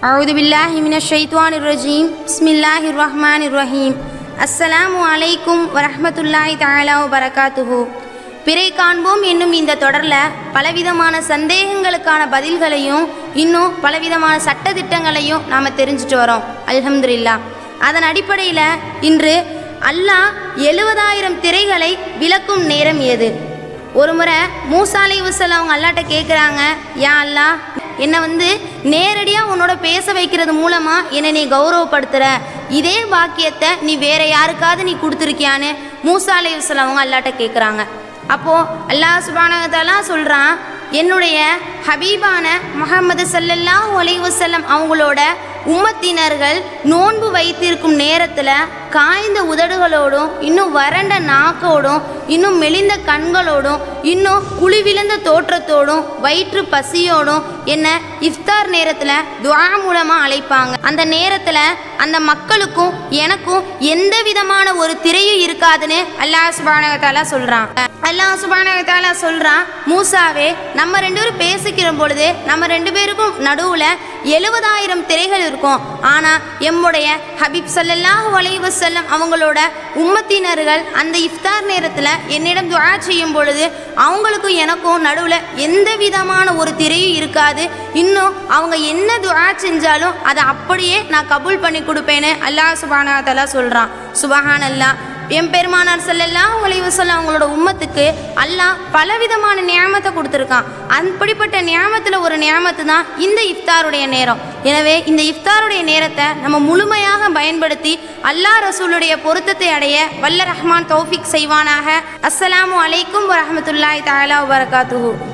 أعوذ بالله من الشيطان الرجيم بسم الله الرحمن الرحيم السلام عليكم ورحمة الله تعالى وبركاته பிறை காண்போம் என்னும் இந்த தொடரில் பலவிதமான சந்தேகங்களுக்கான பதில்களையும் இன்னும் பலவிதமான சட்டதிட்டங்களையும் நாம் தெரிஞ்சுட்டு வரோம் அல்ஹம்துலில்லா அதன் அடிப்படையில் இன்று அல்லாஹ் எழுபதாயிரம் திரைகளை விளக்கும் நேரம் ஏது ஒரு முறை மூசா அலை வசல்லம் அவங்க அல்லாட்ட கேட்குறாங்க யா அல்லா என்னை வந்து நேரடியாக உன்னோட பேச வைக்கிறது மூலமாக என்னை நீ கௌரவப்படுத்துகிற இதே பாக்கியத்தை நீ வேற யாருக்காவது நீ கொடுத்துருக்கியான்னு மூசா அலை வசல்லம் அவங்க அல்லாட்ட கேட்குறாங்க அப்போது அல்லாஹ் சுபானகத்தாலாம் சொல்கிறான் என்னுடைய ஹபீபான முகமது சல்லல்லாஹு அலைஹி வஸல்லம் அவங்களோட உம்மத்தினர்கள் நோன்பு வைத்திருக்கும் நேரத்தில் காய்ந்த உதடுகளோடும் இன்னும் வறண்ட நாக்கோடும் இன்னும் மெலிந்த கண்களோடும் இன்னும் குழிவிழுந்த தோற்றத்தோடும் வயிற்று பசியோடும் என்ன இஃப்தார் நேரத்தில் துஆ மூலமாக அழைப்பாங்க அந்த நேரத்தில் அந்த மக்களுக்கும் எனக்கும் எந்த விதமான ஒரு திரையும் இருக்காதுன்னு அல்லாஹ் சுபானகத்தாலா சொல்கிறான் அல்லாஹ் சுபானகத்தாலா சொல்கிறான் மூசாவே நம்ம ரெண்டு பேரும் பேசிக்கிற பொழுது நம்ம ரெண்டு பேருக்கும் நடுவில் எழுபதாயிரம் திரைகள் இருக்கும் ஆனால் எம்முடைய ஹபீப் ஸல்லல்லாஹு அலைஹி வஸல்லம் அவங்களோட உம்மத்தினர்கள் அந்த இஃப்தார் நேரத்தில் என்னிடம் துஆ செய்யும் பொழுது அவங்களுக்கும் எனக்கும் நடுவில் எந்த விதமான ஒரு திரையும் இருக்காது இன்னும் அவங்க என்ன துஆ செஞ்சாலும் அதை அப்படியே நான் கபூல் பண்ணி கொடுப்பேன்னு அல்லாஹ் சுபானா தலா சொல்கிறான் சுபஹான் அல்லாஹ் என் பெருமானார் ஸல்லல்லாஹு அலைஹி வஸல்லம் அவங்களோட உம்மத்துக்கு அல்லாஹ் பலவிதமான நியாமத்தை கொடுத்துருக்கான் அப்படிப்பட்ட நியாமத்தில் ஒரு நியாமத்து தான் இந்த இஃப்தாருடைய நேரம் எனவே இந்த இஃப்தாருடைய நேரத்தை நம்ம முழுமையாக பயன்படுத்தி அல்லாஹ் ரசூலுடைய பொருத்தத்தை அடைய வல்ல ரஹ்மான் தௌஃபிக் செய்வானாக அஸ்ஸலாமு அலைக்கும் வரஹ்மத்துல்லாஹி தஆலா வபரகாத்துஹு